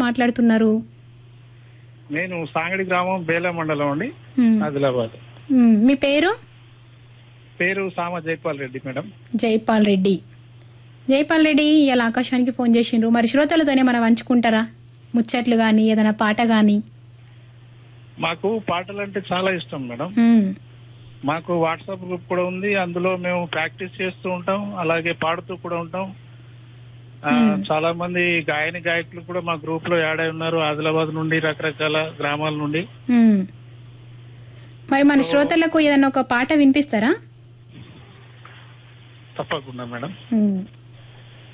మాట్లాడుతున్నారు నేను సాంగడి గ్రామం బేల మండలం అండి మ్మ్. ఆదిలాబాద్ మ్మ్. మీ పేరు పేరు సామ జైపాల్ రెడ్డి మేడం జైపాల్ రెడ్డి జైపాల్ రెడ్డి ఇవాళ ఆకాశానికి ఫోన్ చేసిండ్రు మరి శ్రోతలతోనే మనం పంచుకుంటారా ముచ్చట్లు కానీ ఏదైనా పాట కానీ మాకు పాటలు అంటే చాలా ఇష్టం మేడం మాకు వాట్సాప్ గ్రూప్ కూడా ఉంది అందులో మేము ప్రాక్టీస్ చేస్తూ ఉంటాం అలాగే పాడుతూ కూడా ఉంటాం ఆ, చాలా మంది గాయని గాయకులు కూడా మా గ్రూప్ లో యాడ్ అయి ఉన్నారు ఆదిలాబాద్ నుండి రకరకాల గ్రామాల నుండి మరి మన శ్రోతలకు ఏదైనా ఒక పాట వినిపిస్తారా తప్పకుండా మేడం మ్మ్.